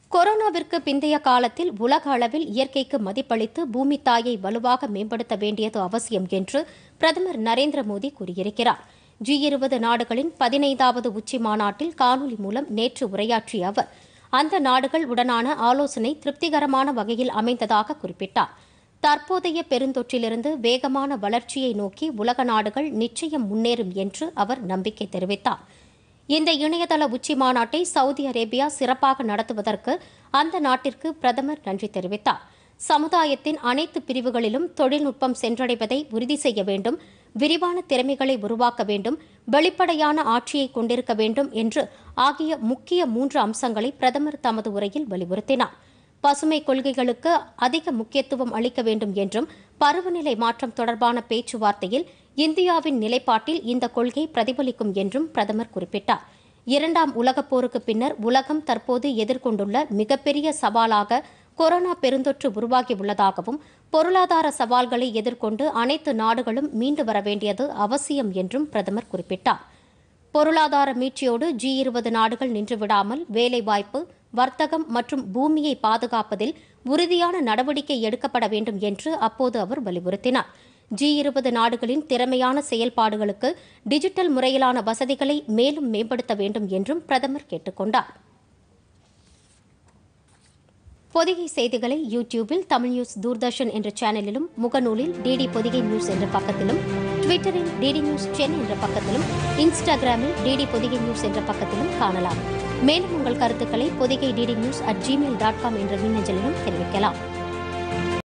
கொரோனாவிற்கு பிந்தைய காலத்தில் உலக அளவில் இயற்கைக்கு மதிப்பளித்து பூமி தாயை வலுவாக மேம்படுத்த வேண்டியது அவசியம் என்று பிரதமர் நரேந்திர மோடி கூறியிருக்கிறார் ஜி இருபது நாடுகளின் பதினைந்தாவது உச்சி மாநாட்டில் காணொலி மூலம் நேற்று உரையாற்றிய அவர் அந்த நாடுகள் உடனான ஆலோசனை திருப்திகரமான வகையில் அமைந்ததாக குறிப்பிட்டார் தற்போதைய பெருந்தொற்றிலிருந்து வேகமான வளர்ச்சியை நோக்கி உலக நாடுகள் நிச்சயம் முன்னேறும் என்று அவர் நம்பிக்கை தெரிவித்தார் இந்த இணையதள உச்சி மாநாட்டை சவுதி அரேபியா சிறப்பாக நடத்துவதற்கு அந்த நாட்டிற்கு பிரதமர் நன்றி தெரிவித்தார் சமுதாயத்தின் அனைத்து பிரிவுகளிலும் தொழில்நுட்பம் சென்றடைவதை உறுதி செய்ய வேண்டும் விரிவான திறமைகளை உருவாக்க வேண்டும் வெளிப்படையான ஆட்சியை கொண்டிருக்க வேண்டும் என்று ஆகிய முக்கிய மூன்று அம்சங்களை பிரதமர் தமது உரையில் வலியுறுத்தினார் பசுமை கொள்கைகளுக்கு அதிக முக்கியத்துவம் அளிக்க வேண்டும் என்றும் பருவநிலை மாற்றம் தொடர்பான பேச்சுவார்த்தையில் இந்தியாவின் நிலைப்பாட்டில் இந்த கொள்கை பிரதிபலிக்கும் என்றும் பிரதமர் குறிப்பிட்டார் இரண்டாம் உலகப் போருக்கு பின்னர் உலகம் தற்போது எதிர்கொண்டுள்ள மிகப்பெரிய சவாலாக கொரோனா பெருந்தொற்று உருவாகியுள்ளதாகவும் பொருளாதார சவால்களை எதிர்கொண்டு அனைத்து நாடுகளும் மீண்டு வர வேண்டியது அவசியம் என்றும் பிரதமர் குறிப்பிட்டார் பொருளாதார மீட்சியோடு ஜி இருபது நாடுகள் நின்றுவிடாமல் வேலைவாய்ப்பு வர்த்தகம் மற்றும் பூமியை பாதுகாப்பதில் உறுதியான நடவடிக்கை எடுக்கப்பட வேண்டும் என்று அப்போது அவர் வலியுறுத்தினார் ஜி இருபது நாடுகளின் திறமையான செயல்பாடுகளுக்கு டிஜிட்டல் முறையிலான வசதிகளை மேலும் மேம்படுத்த வேண்டும் என்றும் பிரதமர் கேட்டுக் கொண்டார் பொதிகை செய்திகளை யூடியூபில் தமிழ் நியூஸ் தூர்தர்ஷன் என்ற சேனலிலும் முகநூலில் டிடி பொதிகை நியூஸ் என்ற பக்கத்திலும் ட்விட்டரில் டிடி நியூஸ் சென் என்ற பக்கத்திலும் இன்ஸ்டாகிராமில் டிடி பொதிகை நியூஸ் என்ற பக்கத்திலும் காணலாம் மேலும் உங்கள் கருத்துக்களை Podhigai DD news at Gmail dot com என்ற மின்னஞ்சலிலும் தெரிவிக்கலாம்